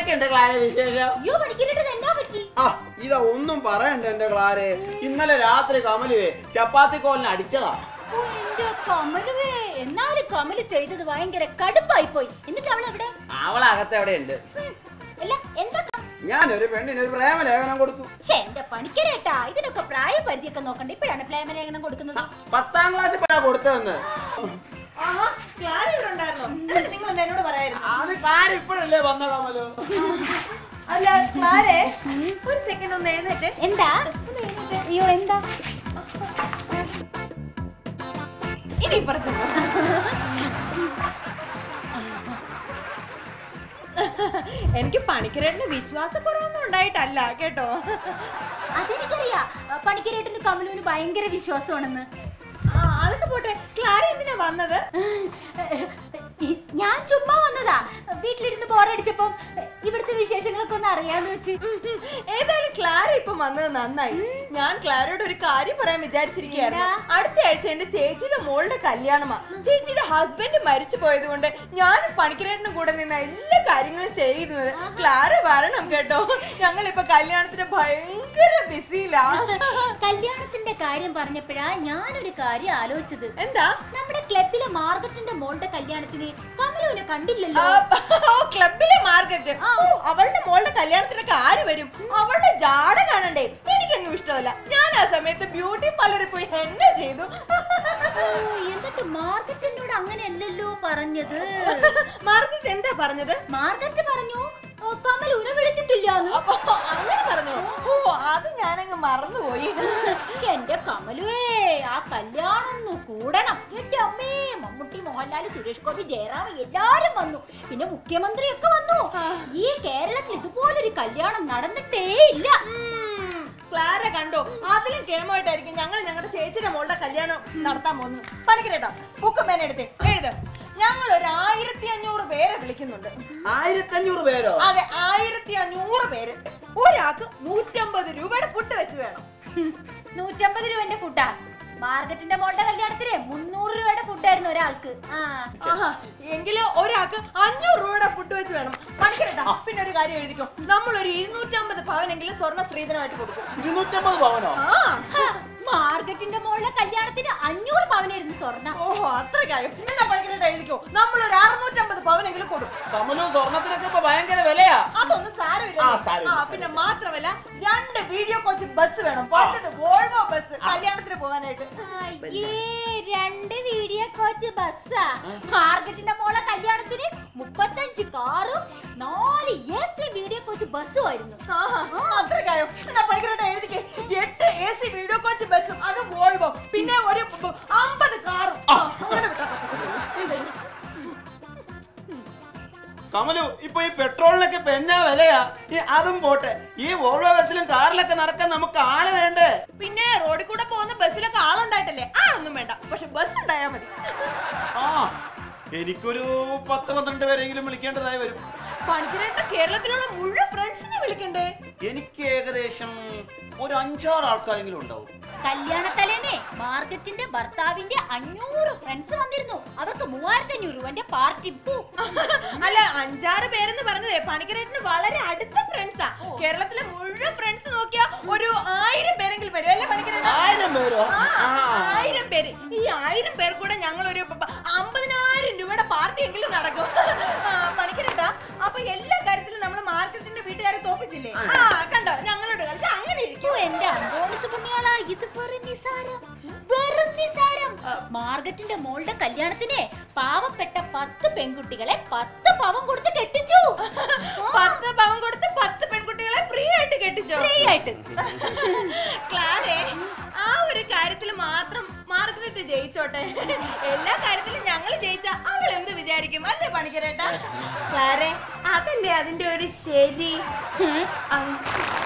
എന്തൊക്കെയുണ്ട് ക്ലാരെ വിശേഷം അയ്യോ പണിക്കരേട്ടത് എന്നാ പറ്റി ആ ഇതാ ഒന്നും പറയണ്ട എന്റെ ക്ലാരെ ഇന്നലെ രാത്രി കമലുവേ ചപ്പാത്തി കോലിന് അടിച്ചതാ ഓ, എന്റെ കമലുവേ എന്നാലും കമല് ചെയ്തത് ഭയങ്കര കടുപ്പായി പോയി എന്നിട്ട് അവൾ എവിടെ അവളകത്ത് എവിടെ ഉണ്ട് ഉം, അല്ല എന്താ ക- ഞാനൊരു പെണ്ണിന് ഒരു പ്രേമലേഖനം കൊടുത്തു ശ്ശേ, എന്റെ പണിക്കരേട്ടാ ഇതിനൊക്കെ പ്രായപരിധിയൊക്കെ നോക്കണ്ട ഇപ്പോഴാണ് പ്രേമലേഖനം കൊടുക്കുന്നത് ആ, പത്താം ക്ലാസ്സിൽ പോയാ കൊടുത്തതെന്ന് ആഹാ ക്ലാര ഇവിടെ ഉണ്ടായിരുന്നോ എന്നിട്ട് നിങ്ങൾ എന്താ എന്നോട് പറയായിരുന്നു അത് ക്ലാര ഇപ്പോഴല്ലേ വന്ന കമലു അല്ല ക്ലാരെ ഒരു സെക്കൻഡ് ഒന്ന് എഴുന്നേറ്റ് എന്താ അയ്യോ എന്താ ഇനി പറഞ്ഞു എനിക്ക് പണിക്കരേട്ടന് വിശ്വാസക്കുറവൊന്നും ഉണ്ടായിട്ടല്ല കേട്ടോ അതെനിക്കറിയാ പണിക്കരേട്ടന് കമലുവിന് ഭയങ്കര വിശ്വാസമാണെന്ന് ആ, അതൊക്കെ പോട്ടെ ക്ലാര എന്തിനാ വന്നത് ഈ- ഞാൻ ചുമ്മാ വന്നതാ വീട്ടിലിരുന്ന് ബോറടിച്ചപ്പം ഇവിടുത്തെ വിശേഷങ്ങളൊക്കെ ഒന്ന് അറിയാന്ന് വെച്ച് ഉം, ഉം. ഏതായാലും ക്ലാര ഇപ്പൊ വന്നത് നന്നായി ഞാൻ ക്ലാരയോട് ഒരു കാര്യം പറയാൻ വിചാരിച്ചിരിക്കുകയായിരുന്നു എന്താ? അടുത്ത ആഴ്ച എന്റെ ചേച്ചിയുടെ മോളുടെ കല്യാണമാ ചേച്ചിയുടെ ഹസ്ബൻഡ് മരിച്ചു പോയത് കൊണ്ട് ഞാനും പണിക്കരേട്ടനും കൂടെ നിന്ന് എല്ലാ കാര്യങ്ങളും ചെയ്യുന്നത് ക്ലാര വരണം കേട്ടോ ഞങ്ങൾ ഇപ്പൊ കല്യാണത്തിന് ഭയങ്കര ബിസിയിലാ കല്യാണത്തിന്റെ കാര്യം പറഞ്ഞപ്പോഴാ ഞാനൊരു കാര്യം ആലോചിച്ചത് എന്താ നമ്മുടെ ക്ലബിലെ മാർഗറ്റിന്റെ മോളുടെ കല്യാണത്തിന് കമലുവിനെ കണ്ടില്ലല്ലോ ഓ ക്ലബിലെ മാർക്കറ്റ് ഓ അവളുടെ മോളുടെ കല്യാണത്തിനൊക്കെ ആര് വരും അവളുടെ ജാട കാണണ്ടേ എനിക്കങ്ങും ഇഷ്ടമല്ല ഞാൻ ആ സമയത്ത് ബ്യൂട്ടി പാർലറിൽ പോയി ഹെന്ന ചെയ്തു ഓ, എന്നിട്ട് മാർഗറ്റിനോട് അങ്ങനെയല്ലല്ലോ പറഞ്ഞത് മാർക്കറ്റ് എന്താ പറഞ്ഞത് മാർഗറ്റ് പറഞ്ഞു "ഓ, കമലുവിനെ വിളിച്ചിട്ടില്ലാന്ന് അപ്പൊ അങ്ങനെ പറഞ്ഞു ഓ അത് ഞാനങ്ങ് മറന്നുപോയി എന്റെ കമലുവേ ആ കല്യാണം ഒന്ന് കൂടണം എന്റെ അമ്മേ മമ്മൂട്ടി മോഹൻലാൽ സുരേഷ് ഗോപി ജയറാം എല്ലാരും വന്നു പിന്നെ മുഖ്യമന്ത്രിയൊക്കെ വന്നു ഈ കേരളത്തിൽ ഇതുപോലൊരു കല്യാണം നടന്നിട്ടേ ഇല്ല ഉം, ക്ലാര കണ്ടോ അതിലും കേമായിട്ടായിരിക്കും ഞങ്ങൾ ഞങ്ങളുടെ ചേച്ചിയുടെ മോളുടെ കല്യാണം നടത്താൻ പോകുന്നത് പണിക്കരേട്ടാ ബുക്ക് പേന എടുത്തേ എഴുത് ഞങ്ങൾ ഒരു ആയിരത്തി അഞ്ഞൂറ് പേരെ വിളിക്കുന്നുണ്ട് ആയിരത്തി അഞ്ഞൂറ് പേരോ അതെ ആയിരത്തി അഞ്ഞൂറ് പേര് ഒരാൾക്ക് നൂറ്റമ്പത് രൂപയുടെ ഫുഡ് വെച്ച് വേണം ഹും, നൂറ്റമ്പത് രൂപന്റെ ഫുഡാ മാർഗറ്റിന്റെ മോളുടെ കല്യാണത്തിന് മുന്നൂറ് രൂപയുടെ ഫുഡായിരുന്നു ഒരാൾക്ക് ആ ആഹാ എങ്കിലും ഒരാൾക്ക് അഞ്ഞൂറ് രൂപയുടെ ഫുഡ് വെച്ച് വേണം പണിക്കരട്ടാ പിന്നെ ഒരു കാര്യം എഴുതിക്കോ നമ്മൾ ഒരു ഇരുന്നൂറ്റമ്പത് പവനെങ്കിലും സ്വർണ്ണ സ്ത്രീധനമായിട്ട് കൊടുക്കും ഇരുന്നൂറ്റമ്പത് പവനോ ആ ഹ, മാർഗറ്റിന്റെ മോളുടെ കല്യാണത്തിന് അഞ്ഞൂറ് പവനായിരുന്നു സ്വർണ്ണ ഓഹോ അത്രക്കായോ എന്നാ പണിക്കരട്ട എഴുതിക്കോ നമ്മൾ ഒരു അറുന്നൂറ്റമ്പത് പവനെങ്കിലും കൊടുക്കും കമലു സ്വർണത്തിനൊക്കെ ഇപ്പൊ ഭയങ്കര വിലയാ അതൊന്നും സാരമില്ല ആ, സാരമില്ല. ആ പിന്നെ മാത്രമല്ല രണ്ട് വീഡിയോ കോച്ച് ബസ് വേണം പണ്ടത് വോൾവോ ബസ് കല്യാണത്തിന് പോകാനായിട്ട് അയ്യേ രണ്ട് വീഡിയോ കോച്ച് ബസ്സാ മാർഗറ്റിന്റെ മോളെ കല്യാണത്തിന് മുപ്പത്തഞ്ച് കാറും നാല് എ സി വീഡിയോ കോച്ച് ബസ്സും ആയിരുന്നു ആഹാ, അത്രക്കായോ എന്നാ പണിക്കരട്ടെ എഴുതിക്കേ എട്ട് എ സി വീഡിയോ കോച്ച് ബസ്സും അത് വോൾവോ പിന്നെ ഒരു ബ- അമ്പത് കാറും ആ, അങ്ങനെ വിട്ടാ പറ്റത്തില്ല. കമലു ഇപ്പൊ ഈ പെട്രോളിനൊക്കെ ഇപ്പൊ എന്നാ വിലയാ ഈ അതും പോട്ടെ ഈ വോൾവോ ബസ്സിലും കാറിലൊക്കെ നടക്കാൻ നമുക്ക് ആള് വേണ്ടേ പിന്നെ റോഡിൽ കൂടെ പോകുന്ന ബസ്സിലൊക്കെ ആളുണ്ടായിട്ടല്ലേ ആളൊന്നും വേണ്ട പക്ഷെ ബസ് ഉണ്ടായാ മതി ആ എനിക്കൊരു പത്ത് പന്ത്രണ്ട് പേരെങ്കിലും വിളിക്കേണ്ടതായി വരും പണിക്കരേട്ട കേരളത്തിലുള്ള മുഴുവൻ ഫ്രണ്ട്സിനെ വിളിക്കണ്ടേ എനിക്ക് ഏകദേശം ഒരു അഞ്ചാറ് ആൾക്കാരെങ്കിലും ഉണ്ടാവും കല്യാണത്തലേന്നെ മാർഗറ്റിന്റെ ഭർത്താവിന്റെ അഞ്ഞൂറ് ഫ്രണ്ട്സ് വന്നിരുന്നു അവർക്ക് മൂവായിരത്തി അഞ്ഞൂറ് രൂപന്റെ പാർട്ടി പൂ അല്ല അഞ്ചാറ് പേരെന്ന് പറഞ്ഞതേ പണിക്കരേട്ടന് വളരെ അടുത്ത ഫ്രണ്ട്സാ കേരളത്തിലെ മുഴുവൻ ഫ്രണ്ട്സ് നോക്കിയാ ഒരു ആയിരം പേരെങ്കിലും വരും അല്ലേ പണിക്കരേട്ട ആയിരം പേരോ ആ, ആ. ആയിരം പേര് ഈ ആയിരം പേർ കൂടെ ഞങ്ങൾ ഒരു അമ്പതിനായിരം രൂപയുടെ പാർട്ടി എങ്കിലും നടക്കും ആ, പണിക്കരേട്ടാ അപ്പൊ എല്ലാ കാര്യത്തിലും നമ്മൾ മാർക്കറ്റിന്റെ വീട്ടുകാരെ തോപ്പിച്ചില്ലേ ആ കണ്ടോ ഞങ്ങളോട് കളിച്ച് അങ്ങനെ ഓ, ഇരിക്കും എന്റെ അന്തോണിസ് പുണ്യാള ഇത് വെറും നിസാരം വെറും നിസാരം മാർഗറ്റിന്റെ മോളുടെ കല്യാണത്തിന് പാവപ്പെട്ട പത്ത് പെൺകുട്ടികളെ പത്ത് പവൻ കൊടുത്ത് കെട്ടിച്ചു പത്ത് പവൻ കൊടുത്ത് പത്ത് പെൺകുട്ടികളെ ഫ്രീ ആയിട്ട് കെട്ടിച്ചോ ഫ്രീ ആയിട്ട് ക്ലാരെ ആ ഒരു കാര്യത്തിൽ മാത്രം മാർഗരറ്റ് ജയിച്ചോട്ടെ എല്ലാ കാര്യത്തിലും ഞങ്ങൾ ജയിച്ച അവൾ എന്ത് വിചാരിക്കും അല്ലേ പണിക്കരേട്ടാ ക്ലാരെ അതല്ലേ അതിന്റെ ഒരു ശരി ഉം. ആ,